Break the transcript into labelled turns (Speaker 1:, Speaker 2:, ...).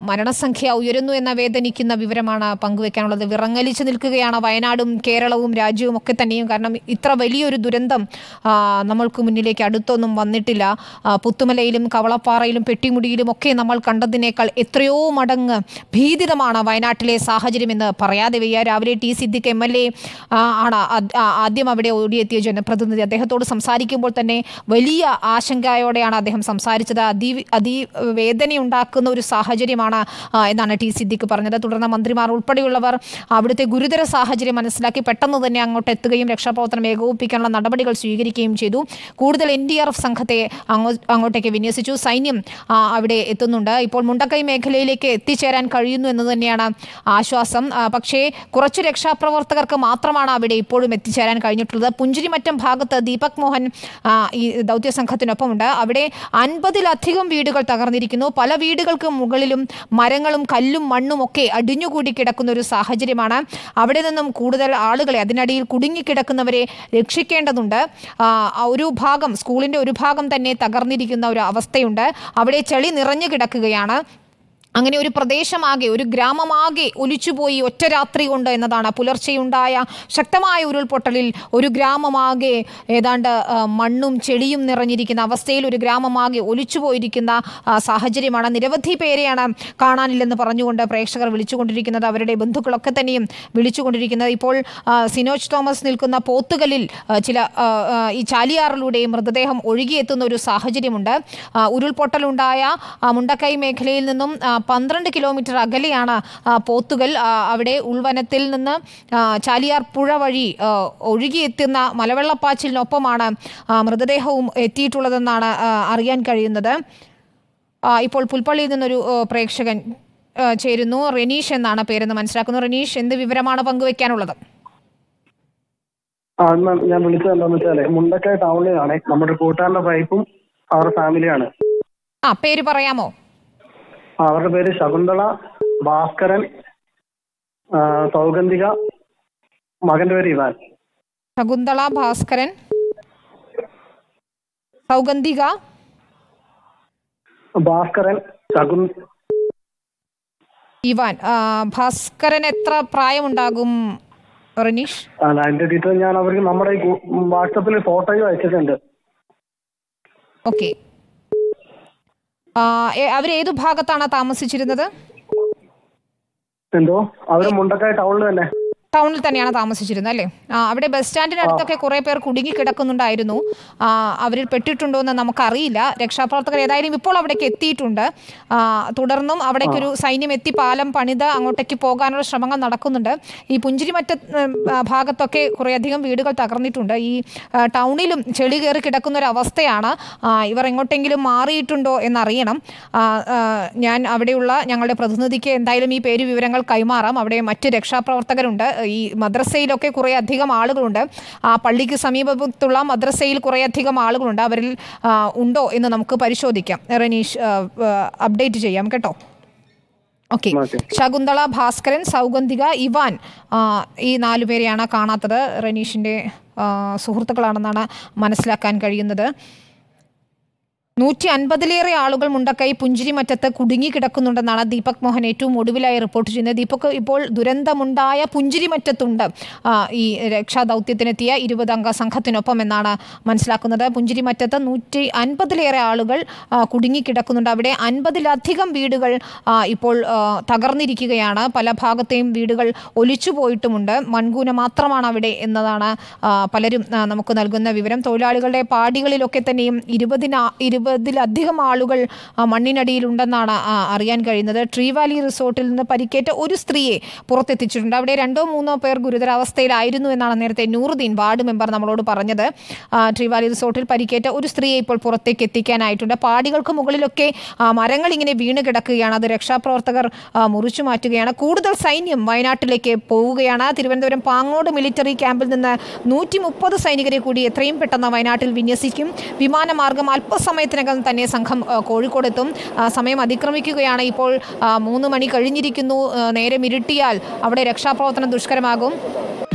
Speaker 1: മരണസംഖ്യ ഉയരുന്നു എന്ന വേദനിക്കുന്ന വിവരമാണ് പങ്കുവെക്കാനുള്ളത് വിറങ്ങലിച്ചു നിൽക്കുകയാണ് വയനാടും കേരളവും രാജ്യവും ഒക്കെ തന്നെയും കാരണം ഇത്ര വലിയൊരു ദുരന്തം ആ, നമ്മൾക്ക് മുന്നിലേക്ക് അടുത്തൊന്നും വന്നിട്ടില്ല ആ, പുത്തുമലയിലും കവളപ്പാറയിലും പെട്ടിമുടിയിലും ഒക്കെ നമ്മൾ കണ്ടതിനേക്കാൾ എത്രയോ മടങ്ങ് ഭീതിതമാണ് വയനാട്ടിലെ സാഹചര്യമെന്ന് പറയാതെ വയ്യ രാവിലെ T Siddique M L A ആണ് ആ- ആ- ആദ്യം അവിടെ ഓടിയെത്തിയ ജനപ്രതിനിധി അദ്ദേഹത്തോട് സംസാരിക്കുമ്പോൾ തന്നെ വലിയ ആശങ്കയോടെയാണ് അദ്ദേഹം സംസാരിച്ചത് അതി അതിവേദനയുണ്ടാക്കുന്ന ഒരു സാഹചര്യമാണ് ആ, എന്നാണ് ടി സിദ്ദിഖ് പറഞ്ഞത് തുടർന്ന് മന്ത്രിമാർ ഉൾപ്പെടെയുള്ളവർ അവിടുത്തെ ഗുരുതര സാഹചര്യം മനസ്സിലാക്കി പെട്ടെന്ന് തന്നെ അങ്ങോട്ട് എത്തുകയും രക്ഷാപ്രവർത്തനം ഏകോപിപ്പിക്കാനുള്ള നടപടികൾ സ്വീകരിക്കുകയും ചെയ്തു കൂടുതൽ എൻ ഡി ആർ എഫ് സംഘത്തെ അങ്ങോ- അങ്ങോട്ടേക്ക് വിന്യസിച്ചു സൈന്യം ആ, അവിടെ എത്തുന്നുണ്ട് ഇപ്പോൾ മുണ്ടക്കൈ മേഖലയിലേക്ക് എത്തിച്ചേരാൻ കഴിയുന്നു എന്ന് തന്നെയാണ് ആശ്വാസം ആ, പക്ഷേ കുറച്ച് രക്ഷാപ്രവർത്തകർക്ക് മാത്രമാണ് അവിടെ ഇപ്പോഴും എത്തിച്ചേരാൻ കഴിഞ്ഞിട്ടുള്ളത് പുഞ്ചിരിമറ്റം ഭാഗത്ത് ദീപക് മോഹൻ ആ, ഈ ദൗത്യ സംഘത്തിനൊപ്പമുണ്ട് അവിടെ അൻപതിലധികം വീടുകൾ തകർന്നിരിക്കുന്നു പല വീടുകൾക്ക് മുകളിലും മരങ്ങളും കല്ലും മണ്ണും ഒക്കെ അടിഞ്ഞുകൂടി കിടക്കുന്ന ഒരു സാഹചര്യമാണ് അവിടെ നിന്നും കൂടുതൽ ആളുകളെ അതിനടിയിൽ കുടുങ്ങിക്കിടക്കുന്നവരെ രക്ഷിക്കേണ്ടതുണ്ട് ആ, ആ ഒരു ഭാഗം സ്കൂളിൻ്റെ ഒരു ഭാഗം തന്നെ തകർന്നിരിക്കുന്ന ഒരു അവസ്ഥയുണ്ട് അവിടെ ചെളി നിറഞ്ഞു കിടക്കുകയാണ് അങ്ങനെ ഒരു പ്രദേശമാകെ ഒരു ഗ്രാമമാകെ ഒലിച്ചുപോയി ഒറ്റ രാത്രി കൊണ്ട് എന്നതാണ് പുലർച്ചെയുണ്ടായ ശക്തമായ ഉരുൾപൊട്ടലിൽ ഒരു ഗ്രാമമാകെ ഏതാണ്ട് ആ, മണ്ണും ചെളിയും നിറഞ്ഞിരിക്കുന്ന അവസ്ഥയിൽ ഒരു ഗ്രാമമാകെ ഒലിച്ചുപോയിരിക്കുന്ന ആ, സാഹചര്യമാണ് നിരവധി പേരെയാണ് കാണാനില്ലെന്ന് പറഞ്ഞുകൊണ്ട് പ്രേക്ഷകർ വിളിച്ചുകൊണ്ടിരിക്കുന്നത് അവരുടെ ബന്ധുക്കളൊക്കെ തന്നെയും വിളിച്ചുകൊണ്ടിരിക്കുന്നത് ഇപ്പോൾ ആ, സിനോജ് തോമസ് നിൽക്കുന്ന പോത്തുകലിൽ ആ, ചില ആ, ആ, ഈ ചാലിയാറിലൂടെ മൃതദേഹം ഒഴുകിയെത്തുന്ന ഒരു സാഹചര്യമുണ്ട് ആ, ഉരുൾപൊട്ടലുണ്ടായ ആ, മുണ്ടക്കൈ മേഖലയിൽ നിന്നും ആ, പന്ത്രണ്ട് കിലോമീറ്റർ അകലെയാണ് ആ, പോത്തുകൽ ആ, അവിടെ ഉൾവനത്തിൽ നിന്ന് ആ, ചാലിയാർ പുഴ വഴി ആ, ഒഴുകിയെത്തുന്ന മലവെള്ളപ്പാച്ചിലിനൊപ്പമാണ് ആ, മൃതദേഹവും എത്തിയിട്ടുള്ളതെന്നാണ് ആ, അറിയാൻ കഴിയുന്നത് ആ, ഇപ്പോൾ പുൽപ്പള്ളിയിൽ നിന്നൊരു ആ, പ്രേക്ഷകൻ ആ, ചേരുന്നു റെനീഷ് എന്നാണ് പേരെന്ന് മനസ്സിലാക്കുന്നു റെനീഷ് എന്ത് വിവരമാണ് പങ്കുവെക്കാനുള്ളത്
Speaker 2: ആ എന്നാ ഞാൻ വിളിച്ചത് എന്താന്ന് വെച്ചാല് മുണ്ടക്കൈ ടൗണിലാണ് നമ്മുടെ കൂട്ടുകാരന്റെ വൈഫും അവരുടെ ഫാമിലിയാണ്
Speaker 1: ആ പേര് പറയാമോ
Speaker 2: ആ, അവരുടെ പേര് ശകുന്തള ഭാസ്കരൻ ആ, സൗഗന്ധിക മകന്റെ പേര് ഇവാൻ
Speaker 1: ശകുന്തള ഭാസ്കരൻ സൗഗന്ധിക
Speaker 2: ഭാസ്കരൻ ശകുൻ
Speaker 1: ഇവാൻ ആ, ഭാസ്കരൻ എത്ര പ്രായമുണ്ടാകും റനീഷ്
Speaker 2: അല്ല അതിന്റെ ഡീറ്റെയിൽ ഞാൻ അവർക്ക് നമ്മുടെ ഈ വാട്സപ്പിൽ ഫോട്ടോയും അയച്ചിട്ടുണ്ട്
Speaker 1: ഓക്കെ അവരേതു ഭാഗത്താണ് താമസിച്ചിരുന്നത്
Speaker 2: എന്തോ അവര് മുണ്ടക്കൈ ടൗണിൽ തന്നെ
Speaker 1: ടൗണിൽ തന്നെയാണ് താമസിച്ചിരുന്നത് അല്ലേ ആ, അവിടെ ബസ് സ്റ്റാൻഡിനടുത്തൊക്കെ കുറേ പേർ കുടുങ്ങി കിടക്കുന്നുണ്ടായിരുന്നു ആ, അവരിൽ പെട്ടിട്ടുണ്ടോ എന്ന് നമുക്കറിയില്ല രക്ഷാപ്രവർത്തകർ ഏതായാലും ഇപ്പോൾ അവിടേക്ക് എത്തിയിട്ടുണ്ട് ആ, തുടർന്നും അവിടേക്കൊരു സൈന്യം എത്തി പാലം പണിത് അങ്ങോട്ടേക്ക് പോകാനുള്ള ശ്രമങ്ങൾ നടക്കുന്നുണ്ട് ഈ പുഞ്ചിരിമറ്റ ഉം, ആ, ഭാഗത്തൊക്കെ കുറേയധികം വീടുകൾ തകർന്നിട്ടുണ്ട് ഈ ആ, ടൗണിലും ചെളി കയറി കിടക്കുന്ന ഒരു അവസ്ഥയാണ് ആ, ഇവർ എങ്ങോട്ടെങ്കിലും മാറിയിട്ടുണ്ടോ എന്നറിയണം ആ, ആ, ഞാൻ അവിടെയുള്ള ഞങ്ങളുടെ പ്രതിനിധിക്ക് എന്തായാലും ഈ പേര് വിവരങ്ങൾ കൈമാറാം അവിടെ മറ്റ് രക്ഷാപ്രവർത്തകരുണ്ട് ഈ മദ്രസയിലൊക്കെ കുറേ അധികം ആളുകളുണ്ട് ആ പള്ളിക്ക് സമീപത്തുള്ള മദ്രസയിൽ കുറേ അധികം ആളുകളുണ്ട് അവരിൽ ആ, ഉണ്ടോ എന്ന് നമുക്ക് പരിശോധിക്കാം റനീഷ് ആ, ആ, അപ്ഡേറ്റ് ചെയ്യാം കേട്ടോ ഓക്കെ
Speaker 2: ഓക്കെ.
Speaker 1: ശകുന്തള ഭാസ്കരൻ സൗഗന്ധിക ഇവാൻ ആ, ഈ നാലു പേരെയാണ് കാണാത്തത് റനീഷിൻ്റെ ആ, സുഹൃത്തുക്കളാണെന്നാണ് മനസ്സിലാക്കാൻ കഴിയുന്നത് നൂറ്റി അൻപതിലേറെ ആളുകൾ മുണ്ടക്കൈ പുഞ്ചിരിമറ്റത്ത് കുടുങ്ങിക്കിടക്കുന്നുണ്ടെന്നാണ് ദീപക് മോഹൻ ഏറ്റവും ഒടുവിലായി റിപ്പോർട്ട് ചെയ്യുന്നത് ദീപക് ഇപ്പോൾ ദുരന്തമുണ്ടായ പുഞ്ചിരിമറ്റത്തുണ്ട് ആ, ഈ രക്ഷാദൗത്യത്തിനെത്തിയ ഇരുപത് അംഗ സംഘത്തിനൊപ്പം എന്നാണ് മനസ്സിലാക്കുന്നത് പുഞ്ചിരിമറ്റത്ത് നൂറ്റി അൻപതിലേറെ ആളുകൾ ആ, കുടുങ്ങിക്കിടക്കുന്നുണ്ട് അവിടെ അൻപതിലധികം വീടുകൾ ആ, ഇപ്പോൾ ആ, തകർന്നിരിക്കുകയാണ് പല ഭാഗത്തെയും വീടുകൾ ഒലിച്ചു പോയിട്ടുമുണ്ട് മൺകൂന മാത്രമാണ് അവിടെ എന്നതാണ് ആ, പലരും ആ, നമുക്ക് നൽകുന്ന വിവരം തൊഴിലാളികളുടെ പാടികളിലൊക്കെ തന്നെയും ഇരുപതിന ഇരുപതിലധികം ആളുകൾ ആ, മണ്ണിനടിയിലുണ്ടെന്നാണ് ആ, അറിയാൻ കഴിയുന്നത് ട്രീ വാലി റിസോർട്ടിൽ നിന്ന് പരിക്കേറ്റ ഒരു സ്ത്രീയെ പുറത്തെത്തിച്ചിട്ടുണ്ട് അവിടെ രണ്ടോ മൂന്നോ പേർ ഗുരുതരാവസ്ഥയിലായിരുന്നു എന്നാണ് നേരത്തെ നൂറുദ്ദീൻ വാർഡ് മെമ്പർ നമ്മളോട് പറഞ്ഞത് ആ, ട്രീ വാലി റിസോർട്ടിൽ പരിക്കേറ്റ ഒരു സ്ത്രീയെ ഇപ്പോൾ പുറത്തേക്ക് എത്തിക്കാനായിട്ടുണ്ട് പാടികൾക്ക് മുകളിലൊക്കെ ആ, മരങ്ങൾ ഇങ്ങനെ വീണ് കിടക്കുകയാണ് അത് രക്ഷാപ്രവർത്തകർ ആ, മുറിച്ചു മാറ്റുകയാണ് കൂടുതൽ സൈന്യം വയനാട്ടിലേക്ക് പോവുകയാണ് തിരുവനന്തപുരം പാങ്ങോട് മിലിറ്ററി ക്യാമ്പിൽ നിന്ന് നൂറ്റി മുപ്പത് സൈനികരെ കൂടി എത്രയും പെട്ടെന്ന് വയനാട്ടിൽ വിന്യസിക്കും വിമാനമാർഗം അല്പസമയത്തിനകം തന്നെ സംഘം ആ, കോഴിക്കോടെത്തും ആ, സമയം അതിക്രമിക്കുകയാണ് ഇപ്പോൾ ആ, മൂന്ന് മണി കഴിഞ്ഞിരിക്കുന്നു ആ, നേരം ഇരുട്ടിയാൽ അവിടെ രക്ഷാപ്രവർത്തനം ദുഷ്കരമാകും